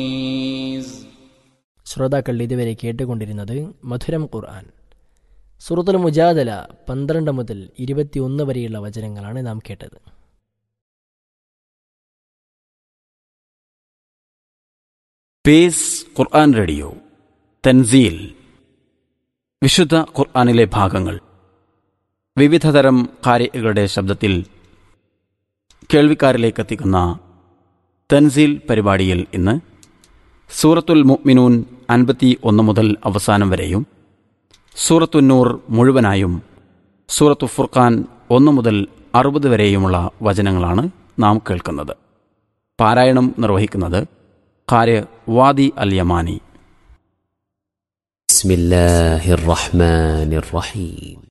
ശ്രോതാക്കൾ ഇതുവരെ കേട്ടുകൊണ്ടിരുന്നത് മധുരം ഖുർആൻ സുഹൃത്തുൽ മുജാദല പന്ത്രണ്ട് മുതൽ ഇരുപത്തിയൊന്ന് വരെയുള്ള വചനങ്ങളാണ് നാം കേട്ടത് പേസ് ഖുർആൻ റേഡിയോ തൻസീൽ വിശുദ്ധ ഖുർആനിലെ ഭാഗങ്ങൾ വിവിധതരം കാര്യങ്ങളുടെ ശബ്ദത്തിൽ കേൾവിക്കാരിലേക്ക് എത്തിക്കുന്ന തൻസീൽ പരിപാടിയിൽ ഇന്ന് സൂറത്തുൽ മുഅ്മിനൂൻ അൻപത്തി ഒന്ന് മുതൽ അവസാനം വരെയും സൂറത്തുന്നൂർ മുഴുവനായും സൂറത്തു ഫുർഖാൻ ഒന്ന് മുതൽ അറുപത് വരെയുമുള്ള വചനങ്ങളാണ് നാം കേൾക്കുന്നത് പാരായണം നിർവഹിക്കുന്നത് ഖാര് വാദി അൽ യമാനി بسم الله الرحمن الرحيم